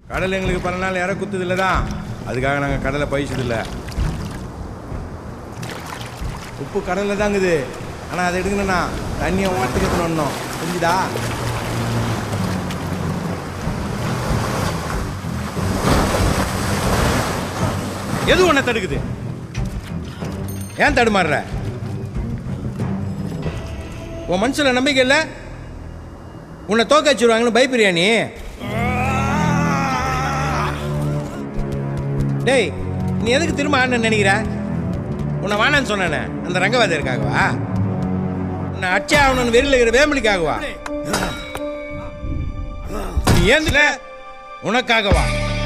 கடல் எங்களுக்கு பல நாள் இற குத்துது இல்லதான் அதுக்காக நாங்கள் கடலை பயிச்சது இல்லை உப்பு கடலில் தாங்குது ஆனால் அதை எடுக்கணும்னா தண்ணியை ஓட்டுக்கு எத்தணும் புரிஞ்சுதா எது உன்னை தடுக்குது ஏன் தடுமாறுற உன் மனசுல நம்பிக்கை இல்லை உன்னை தோக்க வச்சிருவாங்கன்னு பயப்படுறியா நீ டேய் நீ எதுக்கு திரும்ப ஆடணும்னு நினைக்கிற உன்னை வானான்னு சொன்னானே அந்த ரங்கவாதியருக்காகவா உன்னை அச்சே ஆகணும்னு வெறியில் இருக்கிற வேம்பலிக்காகவா நீ ஏந்துல உனக்காகவா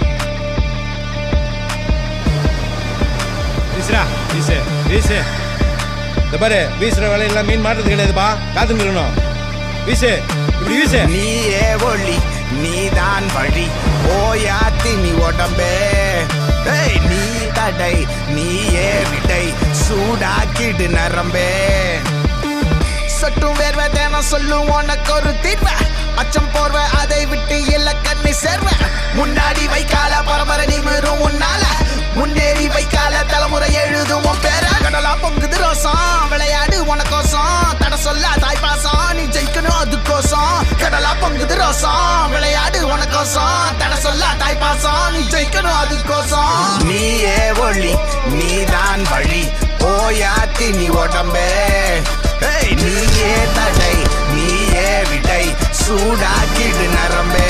வீசுடா வீசு வீசு இந்த பாரு வீசுற வேலையெல்லாம் மீன் மாட்டுறது கிடையாதுப்பா காத்துருக்கணும் வீசு இப்படி வீசு நீயே ஒளி நீதான் வழி ஓயாத்தி நீ உடம்பே ஏய், நீ தடை நீயே விடை சூடாக்கிடு நரம்பே சொட்டும் வேர்வை தினம் சொல்லும் உனக்கு ஒரு தீர்வை அச்சம் போர்வ அதை விட்டு இல்ல கண்ணி சேர்வ முன்னாடி வைக்கால பரம்பரை நிமிரும் உன்னால முன்னேறி வைக்கால தலைமுறை எழுதும் உன் பேர கடலா பொங்குது ரோசம் விளையாடு உனக்கோசம் தட சொல்ல தாய் பாசம் நீ ஜெயிக்கணும் அதுக்கோசம் கடலா பொங்குது ரோசம் விளையாடு உனக்கோசம் தட சொல்ல தாய் பாசம் நீ ஜெயிக்கணும் அதுக்கோசம் நீயே ஒளி நீதான் வழி ஓயாத்தி நீ உடம்பே ஏய், நீயே தடை நீயே விடை சூடாக்கிடு நரம்பே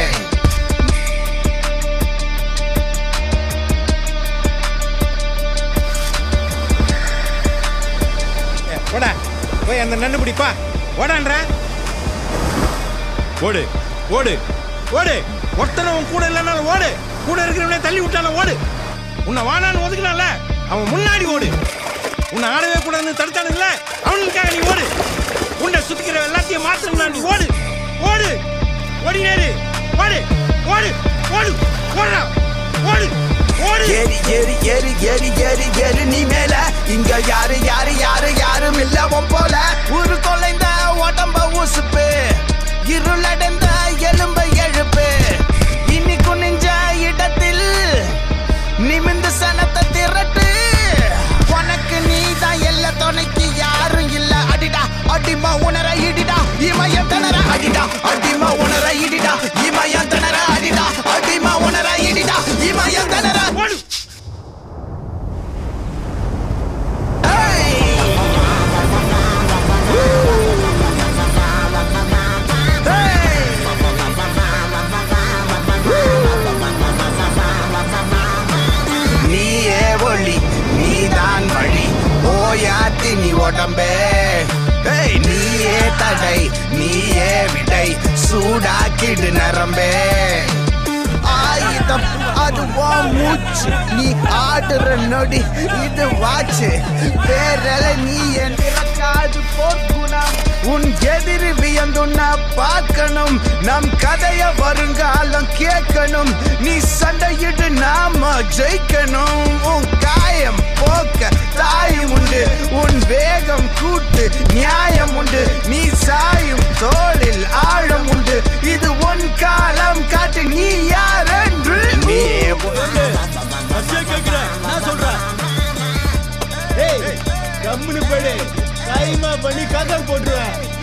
ஓடா போய் அந்த நன்னு பிடிப்பா ஓடான்ற ஓடு ஓடு ஓடு ஒருத்தனை உன் கூட இல்லைனாலும் ஓடு கூட இருக்கிறவனே தள்ளி விட்டாலும் ஓடு உன்னை வானான்னு ஒதுக்கினால அவன் முன்னாடி ஓடு உன்னை ஆடவே கூடாதுன்னு தடுத்தானுங்கள அவனுக்காக நீ ஓடு உன்னை சுத்திக்கிற எல்லாத்தையும் மாத்தணும்னா நீ ஓடு ஓடு ஓடினேரு ஓடு ஓடு ஓடு ஓடுறா ஓடு ஓடு ஏறி ஏறி ஏறி ஏறி ஏறி ஏறி நீ மேல இங்க யாரு யாரு யாரு யாரும் இல்ல உன் போல ஒரு தொலைந்த உடம்ப உசுப்பு இருளடைந்த எலும்ப எழுப்பு இனி குனிஞ்ச இடத்தில் நிமிந்து சனத்தை திரட்டு உனக்கு நீதான் எல்லா துணைக்கு யாரும் இல்ல அடிடா அடிமா உணர இடிடா இமயம் தணர அடிடா அடிமா உணர இடிடா இமயம் தணர அடிடா அடிமா உணர இடிடா இமயம் தணர ஓடு ஏய்! ஏய்! நீயே ஒளி நீதான் வழி ஓயாத்தி நீ உடம்பே ஏய், நீயே தடை நீயே விடை சூடாக்கிடு நரம்பே ஆயுதம் அது உன் மூச்சு நீ ஆடுற நொடி இது வாச்சு பேரல நீ என் இறக்காது போர்க்குணம் உன் எதிரி வியந்துன்ன பார்க்கணும் நம் கதைய வருங்காலம் கேட்கணும் நீ சண்டையிட்டு நாம ஜெயிக்கணும் உன் காயம் போக்க தாயும் உண்டு உன் வேகம் கூட்டு நியாயம் உண்டு நீ சாயும் தோளில் ஆழம் உண்டு இது உன் காலம் காட்டு நீ யார் என்று நீ நான் சொல்றேன் ஏய் கம்முனு படு டைமா பண்ணி கதை போட்டுருவேன்